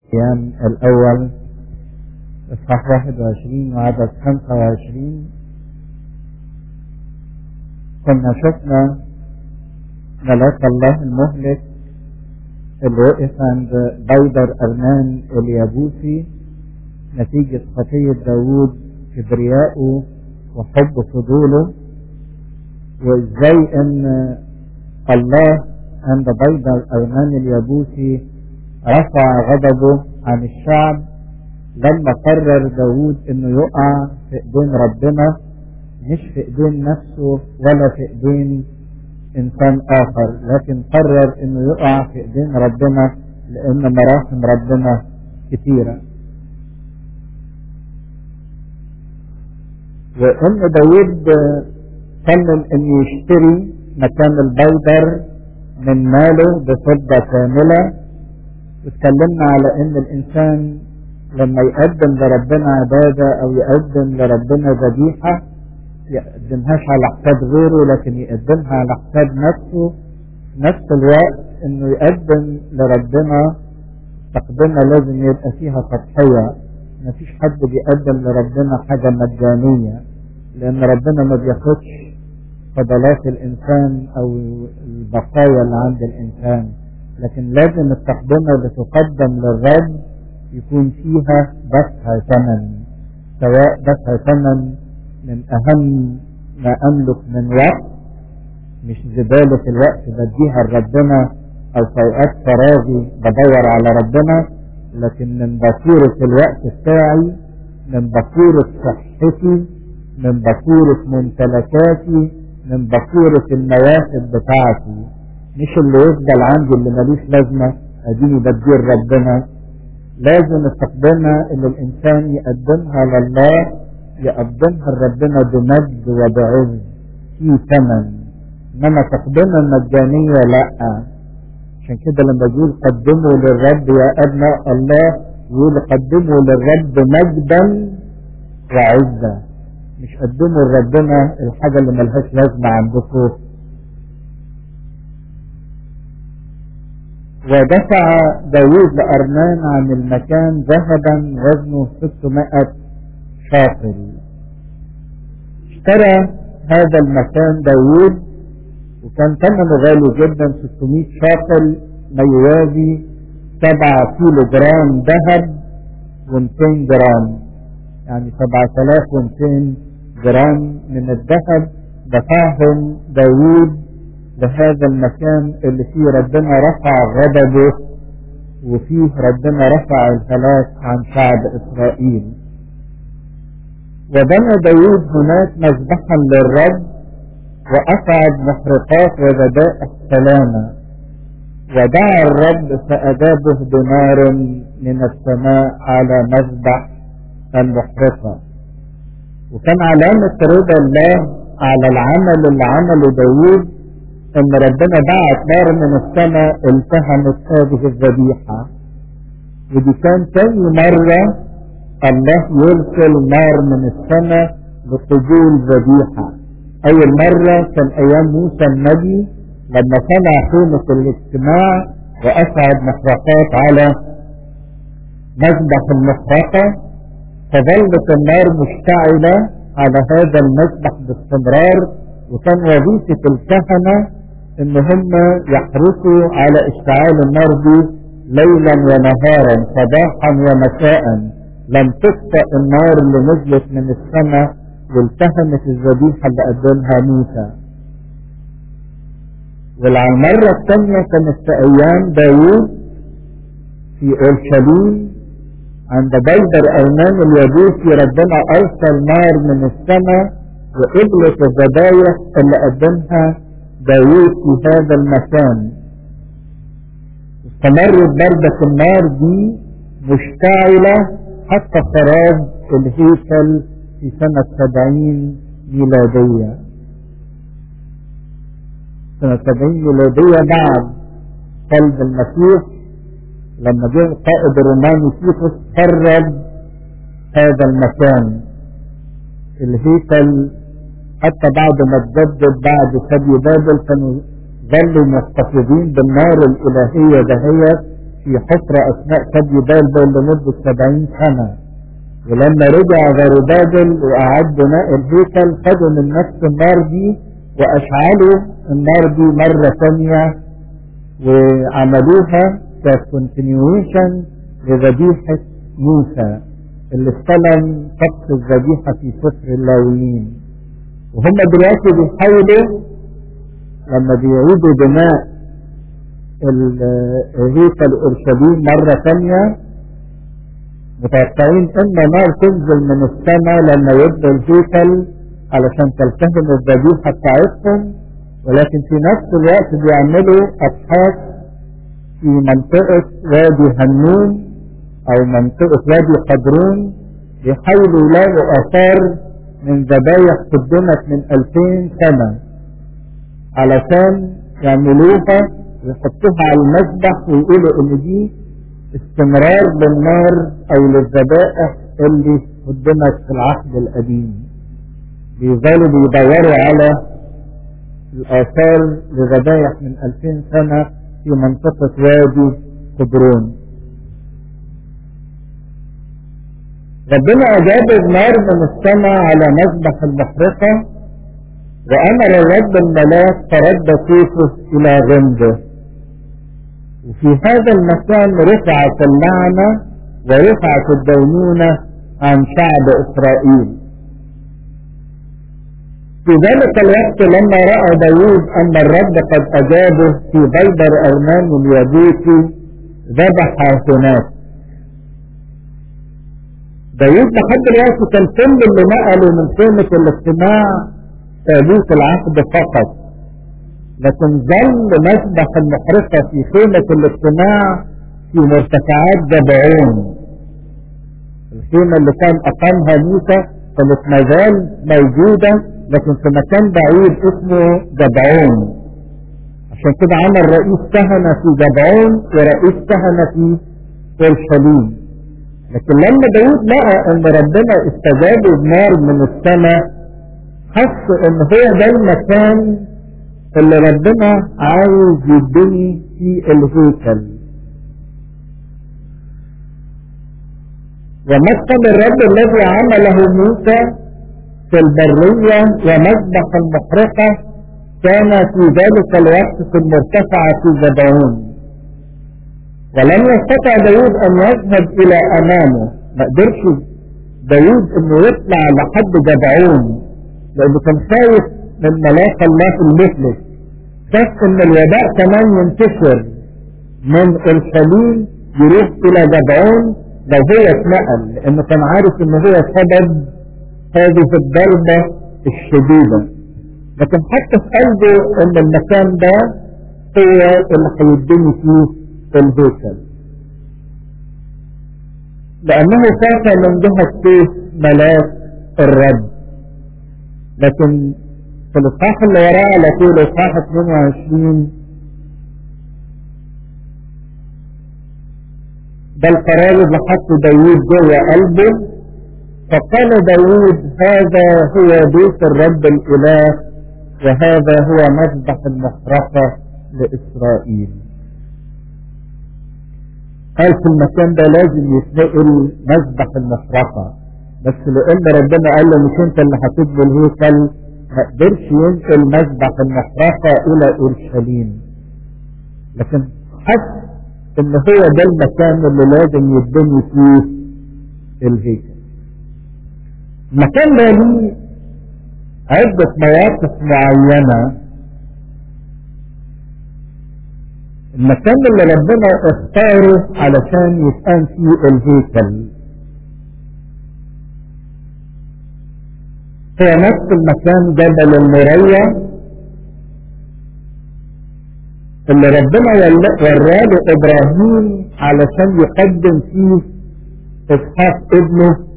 الأيام الأول إصحاح 21 وعدد 25 كنا شفنا ملاك الله المهلك اللي وقف عند بيدر أرمان اليابوسي نتيجة خطية داوود كبريائه وحب فضوله وازاي ان الله عند بيدر أرمان اليابوسي رفع غضبه عن الشعب لما قرر داوود انه يقع في ايدين ربنا مش في ايدين نفسه ولا في ايدين انسان اخر لكن قرر انه يقع في ايدين ربنا لان مراحم ربنا كثيرة وان داوود صمم ان يشتري مكان البيدر من ماله بفضة كاملة واتكلمنا على ان الانسان لما يقدم لربنا عبادة او يقدم لربنا ذبيحة يقدمهاش على حساب غيره لكن يقدمها على حساب نفسه في نفس الوقت انه يقدم لربنا تقدمة لازم يبقى فيها تضحية مفيش حد بيقدم لربنا حاجة مجانية لان ربنا ما بياخدش فضلات الانسان او البقايا اللي عند الانسان لكن لازم التقدمة اللي تقدم للرب يكون فيها دفع ثمن سواء دفع ثمن من اهم ما املك من وقت مش زبالة الوقت بديها لربنا او في اوقات فراغي بدور على ربنا لكن من بكورة الوقت بتاعي من بكورة صحتي من بكورة ممتلكاتي من بكورة المواهب بتاعتي مش اللي يفضل عندي اللي ملوش لازمة اديني بدير ربنا لازم التقدمة اللي الانسان يقدمها لله يقدمها لربنا بمجد وبعز في ثمن انما تقدمة مجانية لا عشان كده لما يقول قدموا للرب يا ابناء الله يقول قدموا للرب مجدا وعزة مش قدموا لربنا الحاجة اللي ملهاش لازمة عندكم ودفع داوود لأرمان عن المكان ذهبا وزنه 600 شاطر اشترى هذا المكان داوود وكان ثمنه غالي جدا 600 شاطر ما يوازي 7 كيلو جرام ذهب و200 جرام يعني 7200 جرام من الذهب دفعهم داوود لهذا المكان اللي فيه ربنا رفع غضبه وفيه ربنا رفع الهلاك عن شعب إسرائيل وبنى داود هناك مذبحا للرب وأصعد محرقات وذبائح سلامة ودعا الرب فأجابه بنار من السماء على مذبح المحرقة وكان علامة رضا الله على العمل اللي عمله داود ان ربنا بعت نار من السماء التهمت هذه الذبيحة ودي كان تاني مرة الله يرسل نار من السماء لقبول ذبيحة اول مرة كان ايام موسى النبي لما صنع خيمة الاجتماع واصعد محرقات على مذبح المحرقة فظلت النار مشتعلة على هذا المذبح باستمرار وكان وظيفة الكهنة ان هم يحرصوا على اشتعال النار دي ليلا ونهارا صباحا ومساء لم تطفأ النار اللي نزلت من السماء والتهمت الذبيحة اللي قدمها موسى والمرة الثانية كانت في ايام داوود في اورشليم عند بيدر ايمان اليابوسي ربنا ارسل نار من السماء وقبلت الذبايح اللي قدمها داوود في هذا المكان استمرت بردة النار دي مشتعلة حتى خراب الهيكل في سنة سبعين ميلادية سنة سبعين ميلادية بعد قلب المسيح لما جه القائد الروماني تيتوس خرب هذا المكان الهيكل حتى بعد ما اتجدد بعد سبي بابل كانوا ظلوا محتفظين بالنار الإلهية دهيت في حفرة أثناء سبي بابل لمدة سبعين سنة ولما رجع زربابل وأعد بناء الهيكل خدوا من نفس النار دي وأشعلوا النار دي مرة ثانية وعملوها ككونتينيويشن لذبيحة موسى اللي استلم طقس الذبيحة في سفر اللاويين وهم دلوقتي بيحاولوا لما بيعيدوا بناء الهيكل اورشليم مرة ثانية متوقعين ان نار تنزل من السماء لما يبنوا الهيكل علشان تلتهم الذبيحة بتاعتهم ولكن في نفس الوقت بيعملوا ابحاث في منطقة وادي هنون او منطقة وادي قدرون بيحاولوا يلاقوا اثار من ذبايح قدمت من 2000 سنة علشان يعملوها ويحطوها على المذبح ويقولوا ان دي استمرار للنار او للذبائح اللي قدمت في العهد القديم بيظلوا بيدوروا على الاثار لذبايح من 2000 سنة في منطقة وادي قدرون ربنا أجاب النار من السماء على مذبح المحرقة وأمر الرب الملاك فرد سيفه إلى غمده وفي هذا المكان رفعت اللعنة ورفعت الدينونة عن شعب إسرائيل في ذلك الوقت لما رأى داود أن الرب قد أجابه في بيدر أرمان اليابوسي ذبح هناك داود لحد دلوقتي كان كل اللي نقلوا من قيمة الاجتماع تابوت العهد فقط لكن ظل مسبح المحرقة في خيمة الاجتماع في مرتفعات جبعون الخيمة اللي كان أقامها موسى كانت مازال موجودة لكن في مكان بعيد اسمه جبعون عشان كده عمل رئيس كهنة في جبعون ورئيس كهنة في اورشليم لكن لما داود لقى ان ربنا استجاب بنار من السماء حس ان هو ده المكان اللي ربنا عاوز يبني فيه الهيكل ومسكن الرب الذي عمله موسى في البرية ومذبح المحرقة كان في ذلك الوقت في المرتفعة في جبعون ولم يستطع داود ان يذهب الى امامه ما قدرش داود انه يطلع لحد جبعون لانه كان خايف من ملاك الله المفلس خاف ان الوباء كمان ينتشر من اورشليم يروح الى جبعون لو هو اتنقل لانه كان عارف ان هو سبب هذه الضربة الشديدة لكن حتى في قلبه ان المكان ده هو اللي هيدني فيه الهيكل لأنه خاف من جهة سيف ملاك الرب لكن في الإصحاح اللي وراه على طول إصحاح 22 ده القرار اللي حطه داوود جوه قلبه فقال داوود هذا هو بيت الرب الإله وهذا هو مذبح المحرقة لإسرائيل قال في المكان ده لازم يتنقل مذبح المحرقة بس لان ربنا قال له مش انت اللي هتبني الهيكل ما قدرش ينقل مذبح المحرقة الى اورشليم لكن حس ان هو ده المكان اللي لازم يتبني فيه الهيكل المكان ده ليه عدة مواقف معينة المكان اللي ربنا اختاره علشان يتقام فيه الهيكل هو نفس المكان جبل المريا اللي ربنا وراله ابراهيم علشان يقدم فيه اسحاق ابنه